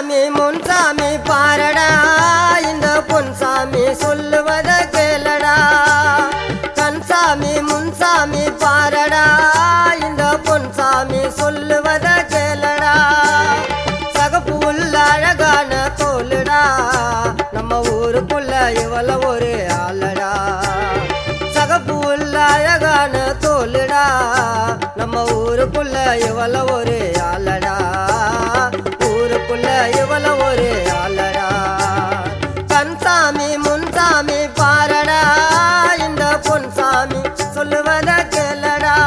கண்சாமி முன்சாமி பாரடா இந்த பொன்சாமி சொல்லுவத கேளடா கண்சாமி முன்சாமி பாரடா இந்த பொன்சாமி சொல்லுவத கேளடா சகப்பு உள்ள அழகான தோலுடா நம்ம ஊருக்குள்ள இவள ஒரு ஆளடா சகப்பு உள்ள அழகான தோலுடா நம்ம ஊருக்குள்ள இவள ஒரு ஆளடா ஊருக்குள்ள இவள ஒரு ஆளடா கண்சாமி முன்சாமி பாரடா இந்த பொன்சாமி சொல்லுவத கேளடா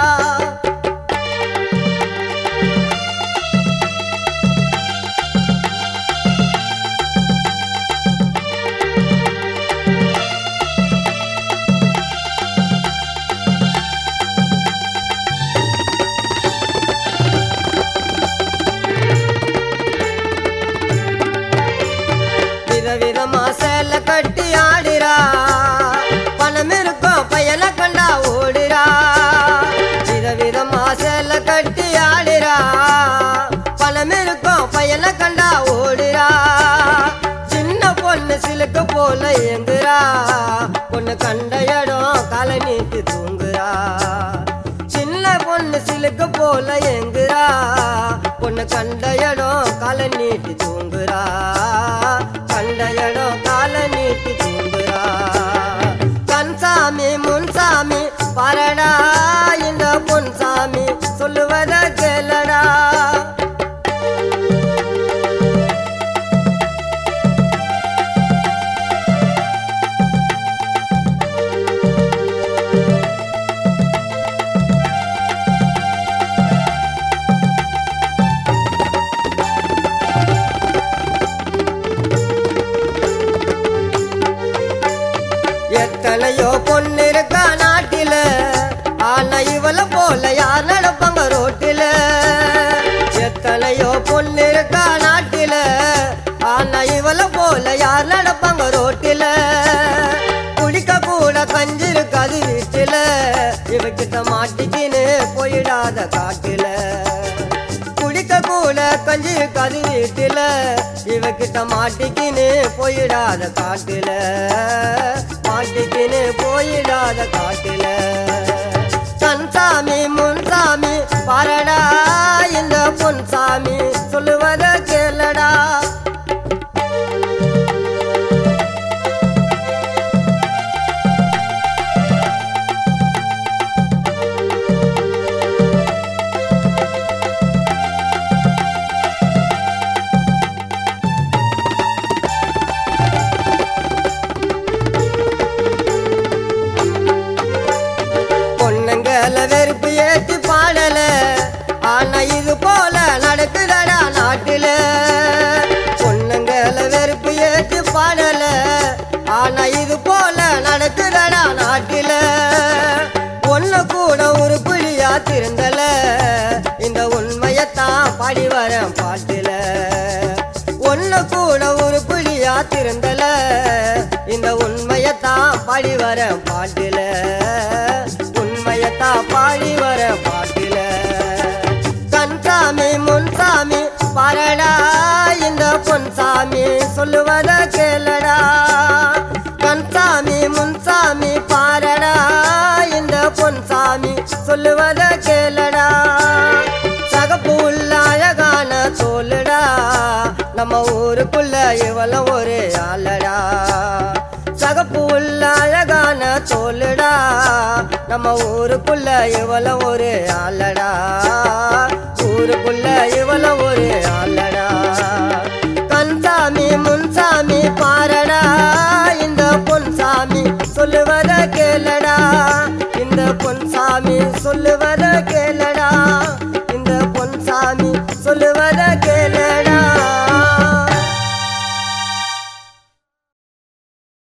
விதவிதமா சேல கட்டி ஆடிரா பணம் இருக்கும் பயல கண்டா ஓடிரா விதவிதமா சேல கட்டி ஆடிரா பணம் இருக்கும் பயல கண்டா ஓடிரா சின்ன பொண்ணு சிலுக்கு போல எங்குறா பொண்ணு கண்ட இடம் காலை நீட்டி தூங்குறா சின்ன பொண்ணு சிலுக்கு போல எங்குறா பொண்ணு கண்ட இடம் காலை நீட்டி தூங்குறா கண்ட இடம் காலை நீட்டி தூங்குறா கண்சாமி முன்சாமி பரடா இந்த பொன்சாமி சொல்லுவத கேளடா எத்தனையோ பொண்ணு இருக்கா நாட்டில ஆனா இவள போல யார் நடப்பாங்க ரோட்டில எத்தனையோ பொண்ணு இருக்கா நாட்டில ஆனா இவள போல யார் நடப்பாங்க ரோட்டில குடிக்க கூட கஞ்சி இருக்காது வீட்டுல இவகிட்ட மாட்டிக்கின்னு போயிடாத காட்டுல குடிக்க கூட கஞ்சி இருக்காது வீட்டுல இவகிட்ட மாட்டிக்கின்னு போயிடாத காட்டுல மாட்டிக்கின்னு போயிடாத காட்டுல கண்சாமி முன்சாமி பாரடா இந்த பொன்சாமி சொல்லுவத கேளடா பொண்ணுங்கள வெறுப்பு ஏத்தி பாடல ஆனா இது போல நடக்குதடா நாட்டுல பொண்ணுங்கள வெறுப்பு ஏத்தி பாடல ஆனா இது போல நடக்குதடா நாட்டுல ஒண்ணு கூட ஒரு புலியா திருந்தல இந்த உண்மையத்தான் பாடி வரேன் பாட்டுல ஒண்ணு கூட ஒரு புலியா திருந்தல இந்த உண்மையத்தான் பாடி வரேன் பாட்டுல உண்மையத்தான் பாடி வர பாட்டுல கண்சாமி முன்சாமி பாரடா இந்த பொன்சாமி சொல்லுவத கேளடா கண்சாமி முன்சாமி பாரடா இந்த பொன்சாமி சொல்லுவத கேளடா சகப்பு உள்ள அழகான தோலுடா நம்ம ஊருக்குள்ள இவள ஒரு ஆளடா சகப்பு உள்ள அழகான தோலுடா நம்ம ஊருக்குள்ள இவள ஒரு ஆளடா ஊருக்குள்ள இவள ஒரு ஆளடா கண்சாமி முன்சாமி பாரடா இந்த பொன்சாமி சொல்லுவத கேளடா இந்த பொன்சாமி சொல்லுவ